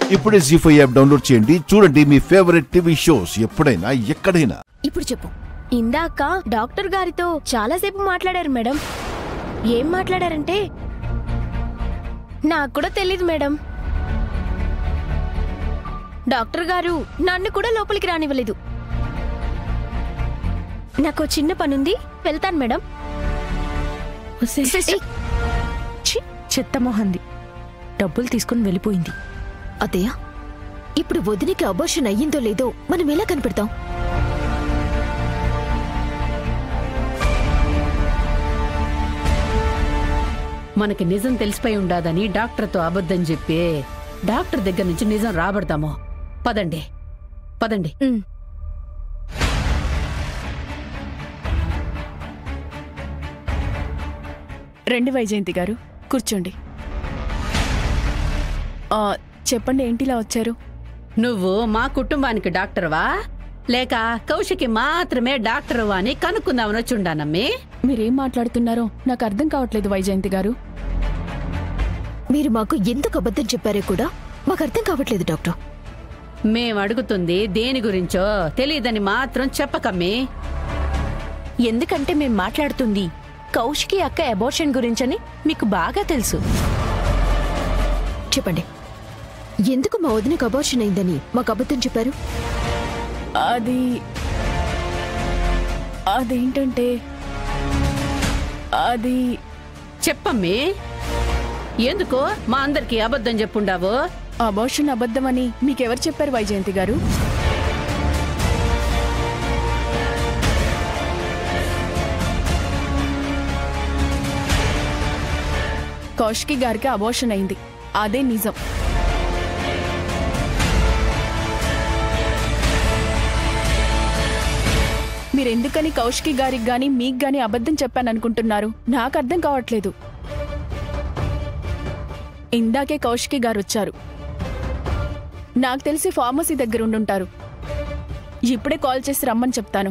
ఇప్పుడే G five app download చేయండి చూడండి మీ ఫేవరెట్ టీవీ షోస్ ఎప్పుడైనా ఎక్కడైనా ఇప్పుడు చెప్పు ఇందాక డాక్టర్ గారితో చాలాసేపు మాట్లాడారు మేడం ఏం మాట్లాడారంటే నాకు కూడా తెలీదు మేడం డాక్టర్ గారు నన్ను కూడా లోపలికి రానివ్వలేదు నాకు ఓ చిన్న పనుంది వెళ్తాను మేడం సిస్టర్. ఛీ, చెత్త మొహంది డబ్బులు తీసుకుని వెళ్ళిపోయింది అత్తయ్య ఇప్పుడు వదినికి అబోర్షన్ అయ్యిందో లేదో మనం ఎలా కనిపెడతాం మనకి నిజం తెలిసిపోయి ఉండాదని డాక్టర్తో అబద్ధం చెప్పి డాక్టర్ దగ్గర నుంచి నిజం రాబడతాము పదండి పదండి రండి వైజయంతి గారు కూర్చోండి ఆ, చెప్పండి ఏంటిలా వచ్చారు నువ్వు మా కుటుంబానికి డాక్టర్వా లేక కౌశికి మాత్రమే డాక్టర్ అని కనుక్కుందామని వచ్చుండానమ్మి మీరేం మాట్లాడుతున్నారో నాకు అర్థం కావట్లేదు వైజయంతి గారు మీరు మాకు ఎందుకు అబద్ధం చెప్పారో కూడా మాకు అర్థం కావట్లేదు డాక్టర్ మేం అడుగుతుంది దేని గురించో తెలియదని మాత్రం చెప్పకమ్మి ఎందుకంటే మేం మాట్లాడుతుంది కౌశికి అక్క అబోర్షన్ గురించని మీకు బాగా తెలుసు చెప్పండి ఎందుకు మా వదినకు అబోర్షన్ అయిందని మాకు అబద్ధం చెప్పారు అది అదేంటంటే అది చెప్పమ్మి ఎందుకో మా అందరికి అబద్ధం చెప్పుండావు అబోర్షన్ అబద్ధమని మీకెవరు చెప్పారు వైజయంతి గారు కౌశికి గారికి అబోర్షన్ అయింది అదే నిజం మీరెందుకని కౌశికి గారికి గాని మీకు గాని అబద్ధం చెప్పాననుకుంటున్నారు నాకు అర్థం కావట్లేదు ఇందాకే కౌశికి గారు వచ్చారు నాకు తెలిసి ఫార్మసీ దగ్గర ఉండుంటారు ఇప్పుడే కాల్ చేసి రమ్మని చెప్తాను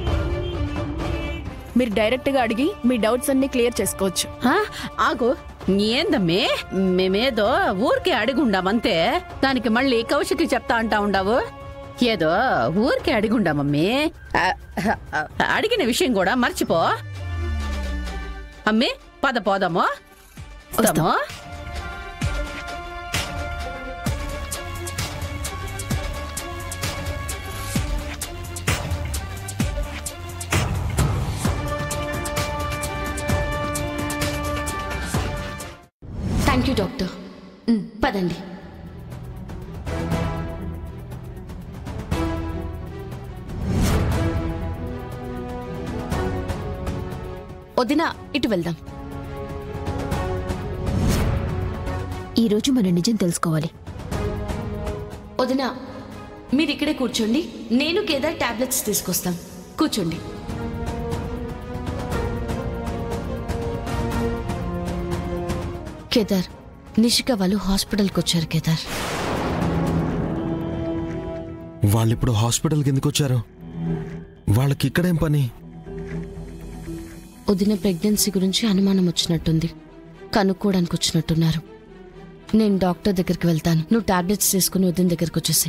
మీరు డైరెక్ట్గా అడిగి మీ డౌట్స్ అన్ని క్లియర్ చేసుకోవచ్చు ఆ, ఆగు ఏందమ్మే మేమేదో ఊరికే అడిగుండామంతే దానికి మళ్ళీ కౌశికి చెప్తా అంటా ఉండావు ఏదో ఊరికే అడిగుండామమ్మీ ఆ, ఆ, అడిగిన విషయం కూడా మర్చిపో అమ్మి పద పోదాము వస్తాము థ్యాంక్ యూ డాక్టర్ పదండి వదిన ఇటు వెళ్దాం ఈ రోజు మన నిజం తెలుసుకోవాలి వదిన మీరు ఇక్కడే కూర్చోండి నేను కేదార్ టాబ్లెట్స్ తీసుకొస్తాం కూర్చోండి కేదార్ నిషిక వాళ్ళు హాస్పిటల్కి వచ్చారు కేదార్ వాళ్ళిప్పుడు హాస్పిటల్కి ఎందుకు వచ్చారు వాళ్ళకి ఇక్కడేం పని వదిన ప్రెగ్నెన్సీ గురించి అనుమానం వచ్చినట్టుంది కనుక్కోవడానికి వచ్చినట్టున్నారు నేను డాక్టర్ దగ్గరికి వెళ్తాను నువ్వు టాబ్లెట్స్ తీసుకుని వదిన దగ్గరికి వచ్చేసి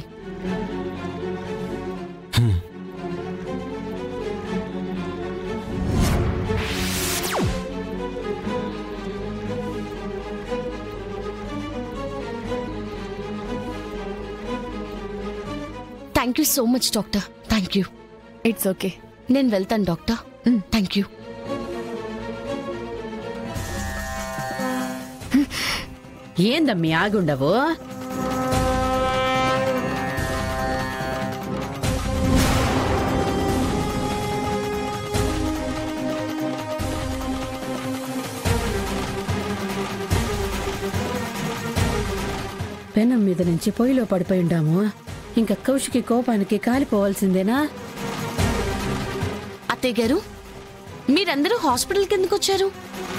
thank you so much doctor thank you it's okay నేను వెళ్తాను డాక్టర్ థ్యాంక్ యూ ఏందమ్మి ఆగుండవు పెనం మీద నుంచి పొయ్యిలో పడిపోయి ఉండాము ఇంకా కౌశికి కోపానికి కాలిపోవాల్సిందేనా అత్తయ్య గారు మీరందరూ హాస్పిటల్కి ఎందుకు వచ్చారు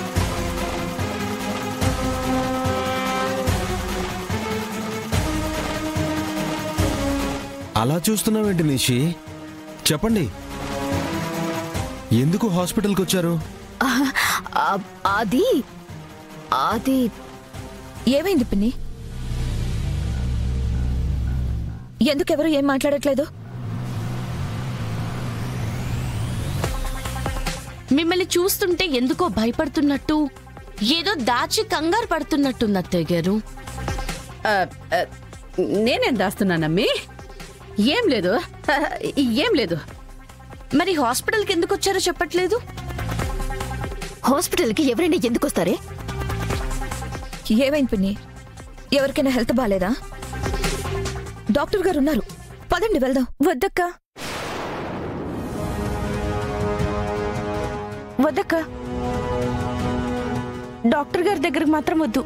అలా చూస్తున్నావేంటి నిషి చెప్పండి ఎందుకు హాస్పిటల్కి వచ్చారు ఆ, అది అది ఏమైంది పిన్ని ఎందుకెవరు ఏం మాట్లాడట్లేదు మిమ్మల్ని చూస్తుంటే ఎందుకో భయపడుతున్నట్టు ఏదో దాచి కంగారు పడుతున్నట్టుంది అత్తయ్య గారు ఆ, ఆ, నేనేం దాస్తున్నానమ్మి ఏం లేదు ఆ, ఏం లేదు మరి హాస్పిటల్కి ఎందుకు వచ్చారో చెప్పట్లేదు హాస్పిటల్కి ఎవరైనా ఎందుకు వస్తారే ఏమైంది పిన్ని ఎవరికైనా హెల్త్ బాగాలేదా డాక్టర్ గారు ఉన్నారు పదండి వెళ్దాం వద్దక్క వద్దక్క డాక్టర్ గారి దగ్గరకు మాత్రం వద్దు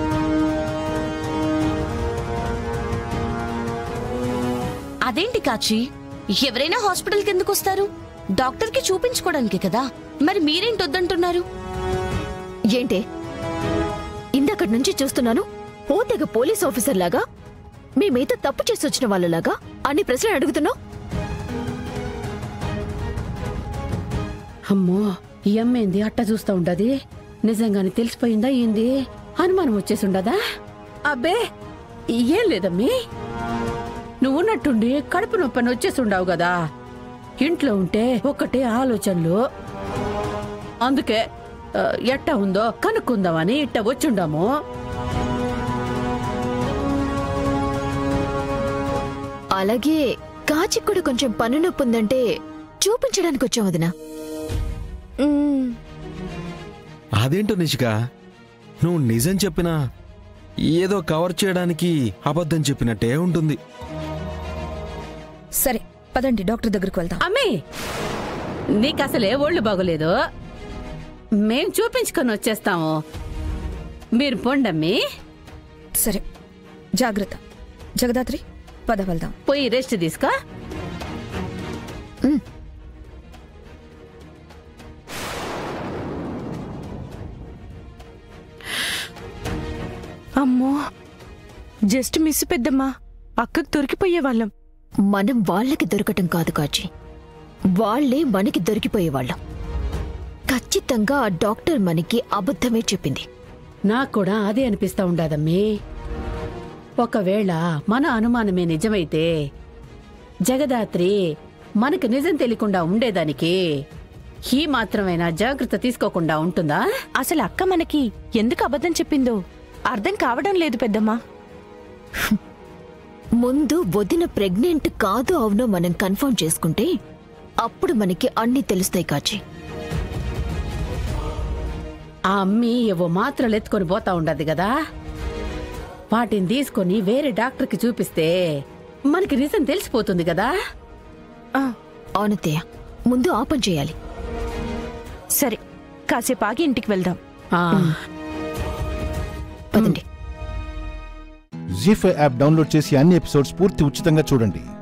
అదేంటి కాచి ఎవరైనా హాస్పిటల్కి ఎందుకు వస్తారు డాక్టర్కి చూపించుకోవడానికి కదా మరి మీరేంటి వద్దంటున్నారు ఏంటే ఇందక్కడి నుంచి చూస్తున్నాను ఓ తెగ పోలీస్ ఆఫీసర్ లాగా మేమేదో తప్పు చేసి వచ్చిన వాళ్ళలాగా అన్ని ప్రశ్నలు అడుగుతున్నావు అమ్మో ఈ అమ్మేంది అట్ట చూస్తా ఉండది నిజంగానే తెలిసిపోయిందా ఏంది అనుమానం వచ్చేసి ఉండదా అబ్బే ఏం లేదమ్మీ నువ్వు ఉన్నట్టుండి కడుపు నొప్పని వచ్చేసి ఉండవు కదా ఇంట్లో ఉంటే ఒక్కటే ఆలోచనలు అందుకే ఆ, ఎట్టా ఉందో కనుక్కుందామని ఇట్ట వచ్చుండాము అలాగే కాచికి కూడా కొంచెం పన్ను నొప్పి ఉందంటే చూపించడానికి వచ్చాం వదినా అదేంటో నిషిక నువ్వు నిజం చెప్పినా ఏదో కవర్ చేయడానికి అబద్ధం చెప్పినట్టే ఉంటుంది సరే పదండి డాక్టర్ దగ్గరికి వెళ్దాం అమ్మి నీకు అసలే ఒళ్ళు బాగోలేదు మేం చూపించుకొని వచ్చేస్తాము మీరు పొండమ్మి సరే జాగ్రత్త జగదాత్రి పద వెళ్దాం పోయి రెస్ట్ తీసుకో అమ్మో జస్ట్ మిస్ పెద్దమ్మా అక్కకు దొరికిపోయే వాళ్ళం మనం వాళ్ళకి దొరకటం కాదు కాచి వాళ్లే మనకి దొరికిపోయేవాళ్ళం ఖచ్చితంగా ఆ డాక్టర్ మనకి అబద్ధమే చెప్పింది నాకు కూడా అదే అనిపిస్తా ఉండదమ్మి ఒకవేళ మన అనుమానమే నిజమైతే జగదాత్రి మనకు నిజం తెలియకుండా ఉండేదానికి ఈ మాత్రమైనా జాగ్రత్త తీసుకోకుండా ఉంటుందా అసలు అక్క మనకి ఎందుకు అబద్ధం చెప్పిందో అర్థం కావడం లేదు పెద్దమ్మా ముందు వదిన ప్రెగ్నెంట్ కాదు అవునో మనం కన్ఫర్మ్ చేసుకుంటే అప్పుడు మనకి అన్ని తెలుస్తాయి కాచి ఆ అమ్మి ఏవో మాత్రలు ఎత్తుకొని పోతా ఉండదు కదా వాటిని తీసుకొని వేరే డాక్టర్కి చూపిస్తే మనకి నిజం తెలిసిపోతుంది కదా అవునత్తయ్య ముందు ఆ పని చేయాలి సరే కాసేపు ఆగి ఇంటికి వెళ్దాం ఆ, పదండి జీ ఫైవ్ యాప్ డౌన్లోడ్ చేసి అన్ని ఎపిసోడ్స్ పూర్తి ఉచితంగా చూడండి